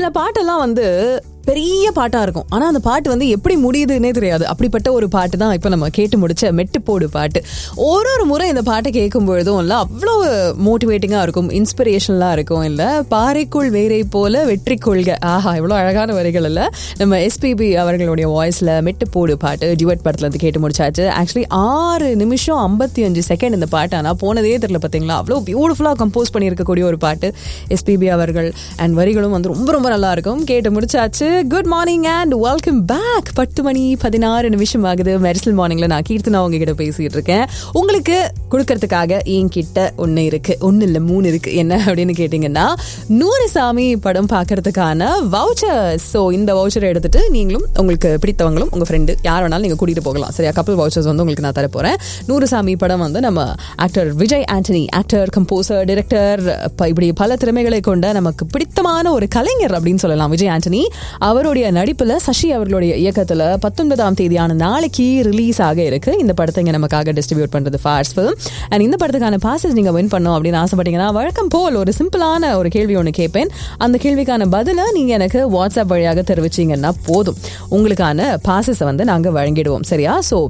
பாட்டெல்லாம் வந்து பெரிய பாட்டா இருக்கும் ஆனா அந்த பாட்டு வந்து எப்படி முடியுதுன்னே தெரியாது அப்படிப்பட்ட ஒரு பாட்டு தான் இப்ப நம்ம கேட்டு முடிச்ச மெட்டுப்போடு பாட்டு ஒரு ஒரு முறை இந்த பாட்டை கேட்கும் பொழுதும் இல்ல அவ்வளவு மோட்டிவேட்டிங்கா இருக்கும் இன்ஸ்பிரேஷனலா இருக்கும் இல்ல பாறைக்குள் வேரை போல வெற்றி கொள்க ஆஹா இவ்வளவு அழகான வரிகள் இல்ல நம்ம எஸ்பிபி அவர்களுடைய வாய்ஸ்ல மெட்டுப்போடு பாட்டு டியூட் படத்துல இருந்து கேட்டு முடிச்சாச்சு ஆக்சுவலி ஆறு நிமிஷம் ஐம்பத்தி அஞ்சு செகண்ட் இந்த பாட்டு ஆனா போனதே தெரியல பாத்தீங்களா அவ்வளவு பியூட்டிஃபுல்லா கம்போஸ் பண்ணியிருக்கக்கூடிய ஒரு பாட்டு எஸ்பிபி அவர்கள் அண்ட் வரிகளும் வந்து ரொம்ப ரொம்ப நல்லா இருக்கும் கேட்டு முடிச்சாச்சு good morning and welcome back பத்து மணி பதினாறு நிமிஷம் ஆகுது மெரிசல் மார்னிங்ல நான் கீர்த்தனா உங்ககிட்ட பேசிட்டு இருக்கேன் உங்களுக்கு கொடுக்கறதுக்காக என்கிட்ட ஒன்னு இருக்கு ஒன்னு இல்ல மூணு இருக்கு என்ன அப்படின்னு கேட்டீங்கன்னா நூறு சாமி படம் பார்க்கறதுக்கான வவுச்சர்ஸ் ஸோ இந்த வவுச்சரை எடுத்துட்டு நீங்களும் உங்களுக்கு பிடித்தவங்களும் உங்க ஃப்ரெண்டு யார் வேணாலும் நீங்க கூட்டிட்டு போகலாம் சரியா கப்பல் வவுச்சர்ஸ் வந்து உங்களுக்கு நான் தர போறேன் நூறு சாமி படம் வந்து நம்ம actor Vijay Antony actor composer director இப்படி பல திறமைகளை கொண்ட நமக்கு பிடித்தமான ஒரு கலைஞர் அப்படின்னு சொல்லலாம் விஜய் ஆண்டனி அவருடைய நடிப்புல சசி அவர்களுடைய இயக்கத்துல பத்தொன்பதாம் தேதியான நாளைக்கு ரிலீஸ் ஆக இருக்கு இந்த படத்தை இங்க நமக்காக டிஸ்ட்ரிபியூட் பண்றது ஃபார்ஸ் ஃபிலிம் அண்ட் இந்த படத்துக்கான பாசஸ் நீங்க வின் பண்ணோம் அப்படின்னு ஆசைப்பட்டீங்கன்னா வழக்கம் போல் ஒரு சிம்பிளான ஒரு கேள்வி ஒன்று கேட்பேன் அந்த கேள்விக்கான பதிலை நீங்க எனக்கு வாட்ஸ்அப் வழியாக தெரிவிச்சீங்கன்னா போதும் உங்களுக்கான பாசஸை வந்து நாங்க வழங்கிடுவோம் சரியா ஸோ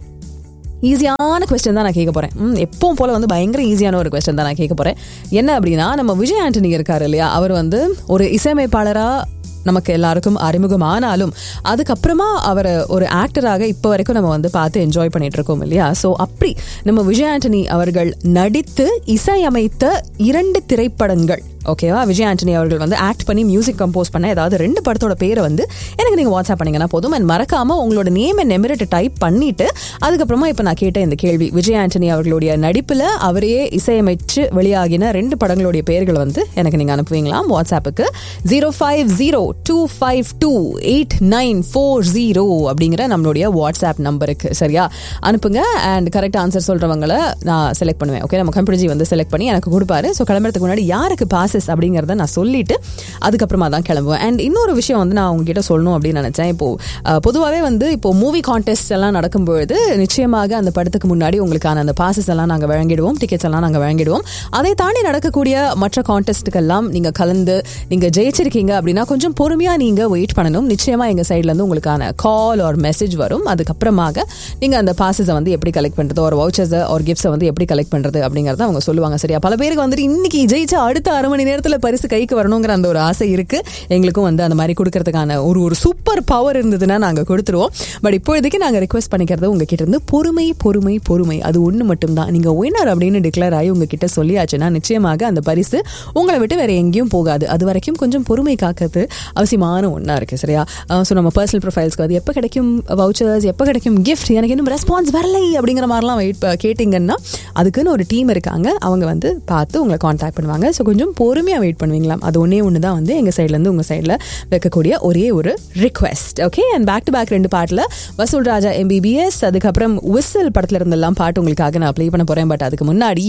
ஈஸியான கொஸ்டின் தான் நான் கேட்க போறேன் ம், எப்பவும் போல வந்து பயங்கர ஈஸியான ஒரு கொஸ்டின் தான் நான் கேட்க போறேன் என்ன அப்படின்னா நம்ம விஜய் ஆண்டனி இருக்காரு இல்லையா அவர் வந்து ஒரு இசையமைப்பாளரா நமக்கு எல்லாருக்கும் அறிமுகமானாலும் அதுக்கப்புறமா அவரை ஒரு ஆக்டராக இப்போ வரைக்கும் நம்ம வந்து பார்த்து என்ஜாய் பண்ணிட்டு இருக்கோம் இல்லையா ஸோ அப்படி நம்ம விஜய் ஆண்டனி அவர்கள் நடித்து இசையமைத்த இரண்டு திரைப்படங்கள் ஓகேவா விஜய் ஆண்டனி அவர்கள் வந்து ஆக்ட் பண்ணி மியூசிக் கம்போஸ் பண்ண ஏதாவது ரெண்டு படத்தோட பேரை வந்து எனக்கு நீங்கள் வாட்ஸ்அப் பண்ணீங்கன்னா போதும் அண்ட் மறக்காம உங்களோட நேம் அண்ட் எமிரேட் டைப் பண்ணிட்டு அதுக்கப்புறமா இப்போ நான் கேட்ட இந்த கேள்வி விஜய் ஆண்டனி அவர்களுடைய நடிப்பில் அவரையே இசையமைச்சு வெளியாகின ரெண்டு படங்களுடைய பெயர்கள் வந்து எனக்கு நீங்கள் அனுப்புவீங்களாம் வாட்ஸ்அப்புக்கு zero five zero two five two eight nine four zero அப்படிங்கிற நம்மளுடைய வாட்ஸ்அப் நம்பருக்கு சரியா அனுப்புங்க அண்ட் கரெக்ட் ஆன்சர் சொல்றவங்களை நான் செலக்ட் பண்ணுவேன் ஓகே நம்ம கம்ப்யூட்டர் ஜி வந்து செலக்ட் பண்ணி எனக்கு கொடுப்பாரு ஸோ கிளம்புறதுக்கு முன்னாடி யாருக்கு பாசஸ் அப்படிங்கிறத நான் சொல்லிட்டு அதுக்கப்புறமா தான் கிளம்புவேன் அண்ட் இன்னொரு விஷயம் வந்து நான் உங்ககிட்ட சொல்லணும் அப்படின்னு நினைச்சேன் இப்போ அஹ், பொதுவாகவே வந்து இப்போ மூவி கான்டெஸ்ட் எல்லாம் நடக்கும்பொழுது நிச்சயமாக அந்த படத்துக்கு முன்னாடி உங்களுக்கான அந்த பாசஸ் எல்லாம் நாங்கள் வழங்கிடுவோம் டிக்கெட்ஸ் எல்லாம் நாங்கள் வழங்கிடுவோம் அதை தாண்டி நடக்கக்கூடிய மற்ற கான்டெஸ்ட்டுக்கெல்லாம் நீங்கள் கலந்து நீங்கள் ஜெயிச்சிருக்கீங்க அப்படின்னா கொஞ்சம் பொறுமையாக நீங்கள் வெயிட் பண்ணணும் நிச்சயமாக எங்கள் சைட்லேருந்து உங்களுக்கான கால் ஒரு மெசேஜ் வரும் அதுக்கப்புறமாக நீங்கள் அந்த பாசஸை வந்து எப்படி கலெக்ட் பண்ணுறது ஒரு வவுச்சர்ஸை ஒரு கிஃப்ட்ஸை வந்து எப்படி கலெக்ட் பண்ணுறது அப்படிங்கிறத அவங்க சொல்லுவாங்க சரியா பல பேருக்கு வந்துட்டு இன்னைக்கு ஜெயிச்ச அடுத்த அரை மணி நேரத்தில் பரிசு கைக்கு வரணுங்கிற அந்த ஒரு ஆசை இருக்கு எங்களுக்கும் வந்து அந்த மாதிரி கொடுக்கறதுக்கான ஒரு ஒரு சூப்பர் பவர் இருந்ததுன்னா நாங்கள் கொடுத்துருவோம் பட் இப்போதைக்கு நாங்கள் ரிக்வெஸ்ட் பண்ணிக்கிறது உங்ககிட்ட இருந்து பொறுமை பொறுமை பொறுமை அது ஒன்று மட்டும்தான் நீங்கள் வின்னர் அப்படின்னு டிக்ளேர் ஆகி உங்ககிட்ட சொல்லியாச்சுன்னா நிச்சயமாக அந்த பரிசு உங்களை விட்டு வேற எங்கேயும் போகாது அது வரைக்கும் கொஞ்சம் பொறுமை காக்கிறது அவசியமான ஒன்றா இருக்கு சரியா ஸோ நம்ம பர்சனல் ப்ரொஃபைல்ஸ்க்கு அது எப்போ கிடைக்கும் வவுச்சர்ஸ் எப்போ கிடைக்கும் கிஃப்ட் எனக்கு இன்னும் ரெஸ்பான்ஸ் வரலை அப்படிங்கிற மாதிரிலாம் வெயிட் கேட்டிங்கன்னா அதுக்குன்னு ஒரு டீம் இருக்காங்க அவங்க வந்து பார்த்து உங்களை காண்டாக்ட் பண்ணுவாங்க ஸோ கொஞ்சம் பொறுமையாக வெயிட் பண்ணுவீங்களாம் அது ஒன்றே ஒன்று தான் வந்து எங்கள் சைட்லேருந்து உங்கள் சைடில் வைக்கக்கூடிய ஒரே ஒரு request okay and back to back ரெண்டு பாட்டில் வசூல் ராஜா எம்பிபிஎஸ் அதுக்கப்புறம் விசில் படத்துல இருந்தெல்லாம் பாட்டு உங்களுக்காக நான் ப்ளே பண்ண போகிறேன் பட் அதுக்கு முன்னாடி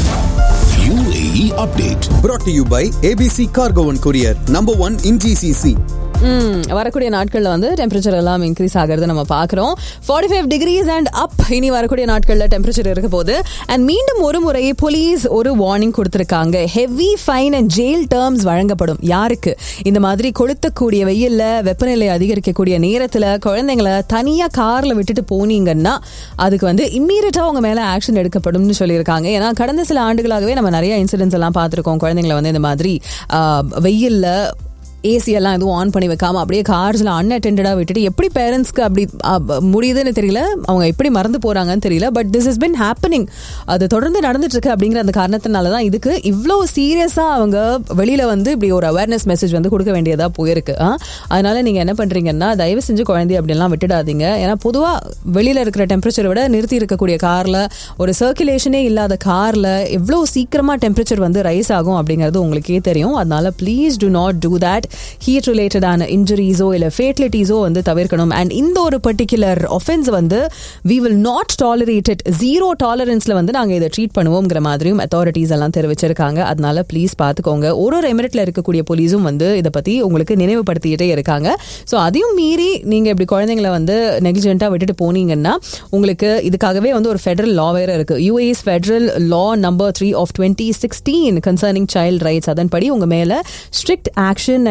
UAE update. brought to you by ABC Cargo and Courier, number one in GCC. ம், வரக்கூடிய நாட்களில் வந்து டெம்பரேச்சர் எல்லாம் இன்க்ரீஸ் ஆகிறது நம்ம பார்க்குறோம் forty five degrees and up இனி வரக்கூடிய நாட்களில் டெம்பரேச்சர் இருக்க போது அண்ட் மீண்டும் ஒரு முறை போலீஸ் ஒரு வார்னிங் கொடுத்துருக்காங்க heavy fine and jail terms வழங்கப்படும் யாருக்கு இந்த மாதிரி கொளுத்தக்கூடிய வெயில்ல வெப்பநிலை அதிகரிக்கக்கூடிய நேரத்தில் குழந்தைங்களை தனியாக காரில் விட்டுட்டு போனீங்கன்னா அதுக்கு வந்து இம்மீடியட்டாக அவங்க மேலே ஆக்ஷன் எடுக்கப்படும்னு சொல்லியிருக்காங்க ஏன்னா கடந்த சில ஆண்டுகளாகவே நம்ம நிறைய இன்சிடென்ட்ஸ் எல்லாம் பார்த்துருக்கோம் குழந்தைங்களை வந்து இந்த மாதிரி வெயில்ல ஏசி எல்லாம் எதுவும் ஆன் பண்ணி வைக்காம அப்படியே கார்ஸ்ல அன்அட்டெண்டடா விட்டுட்டு எப்படி பேரண்ட்ஸ்க்கு அப்படி அ, ப- முடியுதுன்னு தெரியல அவங்க எப்படி மறந்து போறாங்கன்னு தெரியல but this is been happening அது தொடர்ந்து நடந்துட்டு இருக்கு அப்படிங்கிற அந்த காரணத்தினால தான் இதுக்கு இவ்வளோ சீரியஸா அவங்க வெளியில வந்து இப்படி ஒரு அவேர்னஸ் மெசேஜ் வந்து கொடுக்க வேண்டியதா போயிருக்கு ஆ? அதனால நீங்க என்ன பண்றீங்கன்னா தயவு செஞ்சு குழந்தைய அப்படிலாம் விட்டுடாதீங்க ஏன்னா பொதுவா வெளியில இருக்கிற டெம்பரேச்சரை விட நிறுத்தி இருக்கக்கூடிய கார்ல ஒரு சர்க்குலேஷனே இல்லாத கார்ல எவ்வளோ சீக்கிரமா டெம்பரேச்சர் வந்து ரைஸ் ஆகும் அப்படிங்கிறது உங்களுக்கே தெரியும் அதனால please do not do that heat ரிலேட்டடான இன்ஜுரிஸோ இல்லை ஃபேட்லிட்டிஸோ வந்து தவிர்க்கணும் அண்ட் இந்த ஒரு பர்டிகுலர் ஒஃபென்ஸ் வந்து we will not tolerate it zero டாலரன்ஸ்ல வந்து நாங்கள் இதை ட்ரீட் பண்ணுவோங்கிற மாதிரியும் அத்தாரிட்டிஸ் எல்லாம் தெரிவிச்சிருக்காங்க அதனால ப்ளீஸ் பார்த்துக்கோங்க ஒரு ஒரு எமிரேட்ல இருக்கக்கூடிய போலீஸும் வந்து இதை பத்தி உங்களுக்கு நினைவுபடுத்திக்கிட்டே இருக்காங்க ஸோ அதையும் மீறி நீங்க இப்படி குழந்தைங்களை வந்து நெக்லிஜென்ட்டாக விட்டுட்டு போனீங்கன்னா உங்களுக்கு இதுக்காகவே வந்து ஒரு ஃபெடரல் லா வேற இருக்கு US federal law number three of twenty sixteen concerning child rights அதன்படி உங்க மேல strict action and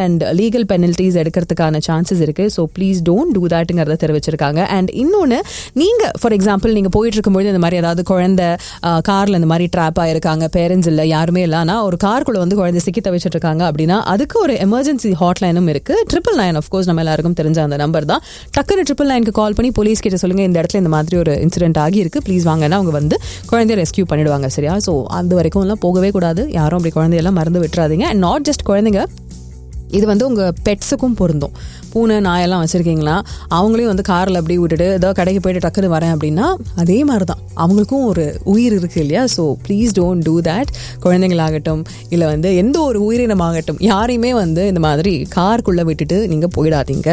and legal penalties எடுக்கிறதுக்கான சான்சஸ் இருக்கு ஸோ ப்ளீஸ் டோன்ட் டூ தட்ங்கிறத தெரிவிச்சிருக்காங்க அண்ட் இன்னொன்று நீங்க ஃபார் எக்ஸாம்பிள் நீங்க போயிட்டு இருக்கும்போது இந்த மாதிரி ஏதாவது குழந்தை கார்ல இந்த மாதிரி ட்ராப் ஆயிருக்காங்க பேரண்ட்ஸ் இல்லை யாருமே இல்லை ஆனால் ஒரு கார்க்குள்ள வந்து குழந்தை சிக்கி தவிச்சிட்டு இருக்காங்க அப்படின்னா அதுக்கு ஒரு எமர்ஜென்சி ஹாட்லைனும் இருக்கு ட்ரிபிள் நைன் ஆஃப்கோர்ஸ் நம்ம எல்லாருக்கும் தெரிஞ்ச அந்த நம்பர் தான் டக்குன்னு ட்ரிபிள் நைனுக்கு கால் பண்ணி போலீஸ் கிட்ட சொல்லுங்க இந்த இடத்துல இந்த மாதிரி ஒரு இன்சிடென்ட் ஆகியிருக்கு ப்ளீஸ் வாங்கன்னா அவங்க வந்து குழந்தைய ரெஸ்கியூ பண்ணிடுவாங்க சரியா ஸோ அது வரைக்கும் எல்லாம் போகவே கூடாது யாரும் அப்படி குழந்தையெல்லாம் மறந்து விட்டுறாதீங்க அண்ட் நாட் ஜஸ்ட் குழந்தைங்க இது வந்து உங்கள் பெட்ஸுக்கும் பொருந்தும் பூனை நாயெல்லாம் வச்சுருக்கீங்களா அவங்களையும் வந்து காரில் அப்படியே விட்டுட்டு ஏதோ கடைக்கு போயிட்டு டக்குன்னு வரேன் அப்படின்னா அதே மாதிரி தான் அவங்களுக்கும் ஒரு உயிர் இருக்குது இல்லையா so please don't do that குழந்தைங்களாகட்டும் இல்லை வந்து எந்த ஒரு உயிரினமாகட்டும் யாரையுமே வந்து இந்த மாதிரி காருக்குள்ளே விட்டுட்டு நீங்கள் போயிடாதீங்க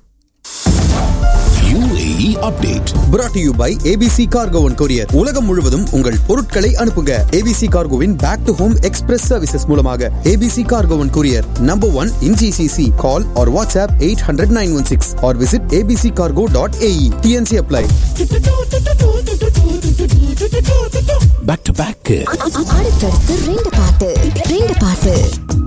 UAE update. brought to you by ABC Cargo and Courier. உலகம் முழுவதும் உங்கள் பொருட்களை அனுப்புங்க ABC Cargoவின் back to home express services மூலமாக ABC Cargo and Courier number one in GCC. Call or WhatsApp 800 916 or visit abccargo.ae. TNC apply. Back to back. அடுத்தடுத்து ரெண்டு பாட்டு ரெண்டு பாட்டு